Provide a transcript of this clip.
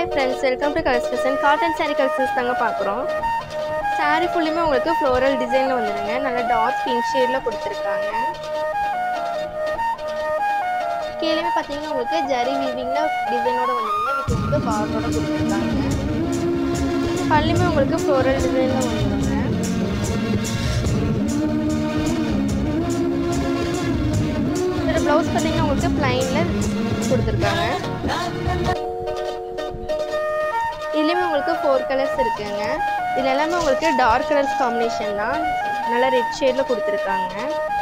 hi friends welcome to colours kitchen cotton saree collections தாங்க பார்க்குறோம் saree ஃபுல்லுமே உங்களுக்கு ஃப்ளோரல் டிசைனில் வந்துடுங்க நல்லா டார்க் பிங்க் ஷேடில் கொடுத்துருக்காங்க கீழே பார்த்தீங்கன்னா உங்களுக்கு ஜரி வீவிங்கில் டிசைனோட வந்துடுங்க வித் உங்களுக்கு பார்டரோட கொடுத்துருக்காங்க பல்லுமே உங்களுக்கு ஃப்ளோரல் டிசைனில் வந்துடுங்க இதில் ப்ளவுஸ் பார்த்தீங்கன்னா உங்களுக்கு ப்ளைனில் கொடுத்துருக்காங்க இதுலேயுமே உங்களுக்கு ஃபோர் கலர்ஸ் இருக்குங்க இதில் எல்லாமே உங்களுக்கு டார்க் கலர்ஸ் காம்பினேஷன் தான் நல்லா ரெட் ஷேடில் கொடுத்துருக்காங்க